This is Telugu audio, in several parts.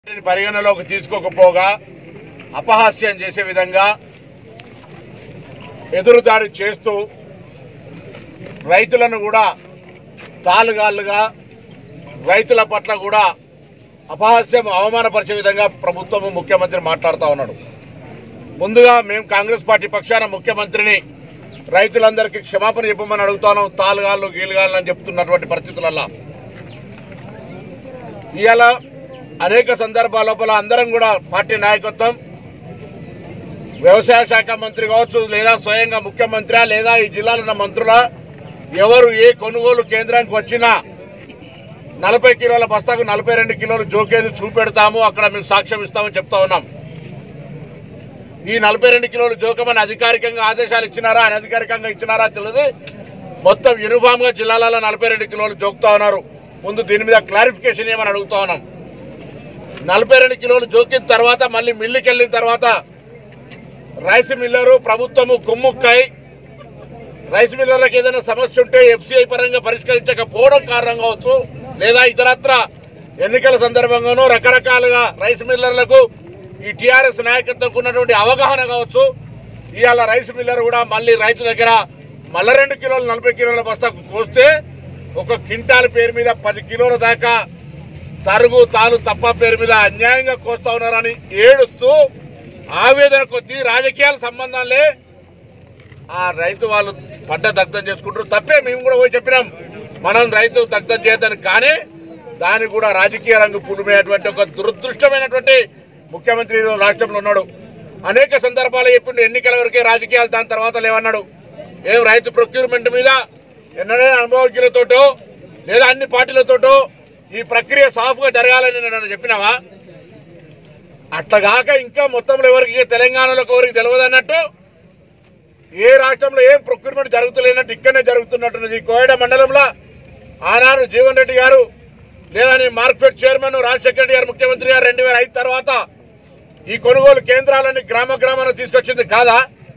పరిగణలోకి తీసుకోకపోగా అపహాస్యం చేసే విధంగా ఎదురుదాడి చేస్తూ రైతులను కూడా తాలుగాళ్ళుగా రైతుల పట్ల కూడా అపహాస్యం అవమానపరిచే విధంగా ప్రభుత్వము ముఖ్యమంత్రి మాట్లాడుతూ ఉన్నాడు ముందుగా మేము కాంగ్రెస్ పార్టీ పక్షాన ముఖ్యమంత్రిని రైతులందరికీ క్షమాపణ చెప్పమని అడుగుతాను తాలుగాళ్ళు గీలుగాళ్ళు అని చెప్తున్నటువంటి పరిస్థితులల్లా ఇవాళ అనేక సందర్భాల లోపల అందరం కూడా పార్టీ నాయకత్వం వ్యవసాయ శాఖ మంత్రి కావచ్చు లేదా స్వయంగా ముఖ్యమంత్రి లేదా ఈ జిల్లాలో ఉన్న మంత్రుల ఎవరు ఏ కొనుగోలు కేంద్రానికి వచ్చినా నలభై కిలోల బస్తాకు నలభై రెండు కిలోలు జోకేది చూపెడతాము అక్కడ మేము సాక్ష్యం ఇస్తామని చెప్తా ఉన్నాం ఈ నలభై రెండు కిలోలు జోకమని అధికారికంగా ఆదేశాలు ఇచ్చినారా అనధికారికంగా ఇచ్చినారా తెలియదు మొత్తం యూనిఫామ్ గా జిల్లాలలో నలభై రెండు కిలోలు జోకుతా ఉన్నారు ముందు దీని మీద క్లారిఫికేషన్ ఏమని అడుగుతా ఉన్నాం నలభై రెండు కిలోలు జోకిన తర్వాత మళ్ళీ మిల్లుకి వెళ్ళిన తర్వాత రైస్ మిల్లరు ప్రభుత్వము కుమ్ముక్కై రైస్ మిల్లర్లకు ఏదైనా సమస్య ఉంటే ఎఫ్సిఐ పరంగా పరిష్కరించకపోవడం కారణం కావచ్చు లేదా ఇతరత్ర ఎన్నికల సందర్భంగానూ రకరకాలుగా రైస్ మిల్లర్లకు ఈ టీఆర్ఎస్ నాయకత్వంకు ఉన్నటువంటి అవగాహన కావచ్చు ఇవాళ రైస్ మిల్లర్ కూడా మళ్ళీ రైతు దగ్గర మళ్ళీ రెండు కిలోలు నలభై కిలోల బస్తాకు కోస్తే ఒక క్వింటాల్ పేరు మీద పది కిలోల దాకా తరుగు తాలు తప్ప పేరు మీద అన్యాయంగా కోస్తా ఉన్నారని ఏడుస్తూ ఆవేదన కొద్దీ రాజకీయాల సంబంధాలే ఆ రైతు వాళ్ళు పంట దగ్ధం చేసుకుంటారు తప్పే మేము కూడా పోయి చెప్పినాం మనం రైతు దగ్ధం చేయదని కానీ దానికి కూడా రాజకీయ రంగు పులిమేటువంటి ఒక దురదృష్టమైనటువంటి ముఖ్యమంత్రి ఈరోజు రాష్ట్రంలో ఉన్నాడు అనేక సందర్భాలు చెప్పిండు ఎన్నికల వరకే రాజకీయాలు దాని తర్వాత లేవన్నాడు ఏం రైతు ప్రొక్యూర్మెంట్ మీద ఎన్నడైనా అనుభవజ్ఞులతోటో లేదా అన్ని పార్టీలతోటో ఈ ప్రక్రియ సాఫ్గా జరగాలని నేను చెప్పినావా అట్లగాక ఇంకా మొత్తంలో ఎవరికి తెలంగాణలోకి ఎవరికి తెలియదు అన్నట్టు ఏ రాష్ట్రంలో ఏం ప్రొక్యూర్మెంట్ జరుగుతలేనట్టు ఇక్కడనే జరుగుతున్నట్టున్నది ఈ కోయడ మండలంలో ఆనాడు జీవన్ రెడ్డి గారు లేదా నీ మార్కెట్ చైర్మన్ రాజశేఖర రెడ్డి గారు ముఖ్యమంత్రి గారు రెండు వేల ఐదు తర్వాత ఈ కొనుగోలు కేంద్రాలని గ్రామ గ్రామాన్ని తీసుకొచ్చింది కాదా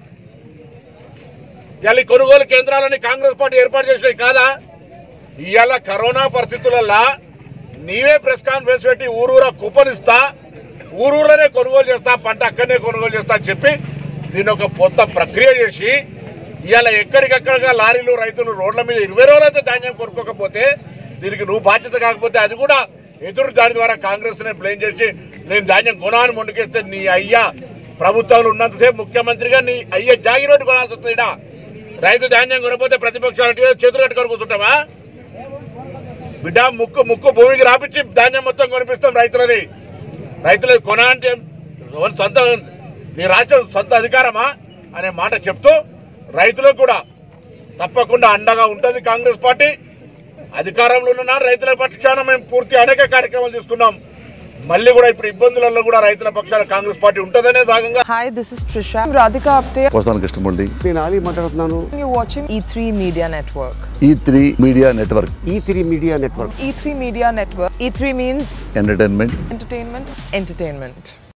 ఇవాళ ఈ కొనుగోలు కేంద్రాలని కాంగ్రెస్ పార్టీ ఏర్పాటు చేసినవి కాదా ఇవాళ కరోనా పరిస్థితులల్లా నీవే ప్రెస్ కాన్ఫరెన్స్ పెట్టి ఊరూరా కూపన్ ఇస్తా ఊరూరులోనే కొనుగోలు చేస్తా పంట అక్కడనే కొనుగోలు చేస్తా అని చెప్పి దీని ఒక కొత్త ప్రక్రియ చేసి ఇవాళ ఎక్కడికక్కడగా లారీలు రైతులు రోడ్ల మీద ఇరవై రోజులైతే ధాన్యం కొనుక్కోకపోతే దీనికి నువ్వు బాధ్యత కాకపోతే అది కూడా ఎదురు దాని ద్వారా కాంగ్రెస్ నే బ్లేమ్ చేసి నేను ధాన్యం కొనాలని ముందుకేస్తే నీ అయ్యా ప్రభుత్వంలో ఉన్నంతసేపు ముఖ్యమంత్రిగా నీ అయ్యే జాగిరోడ్డు కొనాల్సి వస్తుంది ఈడ. రైతు ధాన్యం కొనకపోతే ప్రతిపక్షాలు చేతులు కట్టుకొని కూర్చుంటామా బిడ్డ ముక్కు ముక్కు భూమికి రాపించి ధాన్యం మొత్తం కొనిపిస్తాం రైతులది రైతులది కొన అంటే ఎవరి సొంత నీ రాష్ట్రం సొంత అధికారమా అనే మాట చెప్తూ రైతులకు కూడా తప్పకుండా అండగా ఉంటుంది కాంగ్రెస్ పార్టీ అధికారంలో ఉన్న రైతుల పక్షాన మేము పూర్తి అనేక కార్యక్రమాలు తీసుకున్నాం మళ్ళీ కూడా ఇప్పుడు ఇబ్బందులలో కూడా రైతుల పక్షాన కాంగ్రెస్ పార్టీ ఉంటుందనే భాగంగా Hi, this is Trisha. I'm Radhika Apte. వస్తాను కృష్ణమూర్తి నేను ఆలీ మాట్లాడుతున్నాను You're watching E3 Media Network. E three media network E three media network E3 Media Network. E3 means entertainment entertainment, entertainment.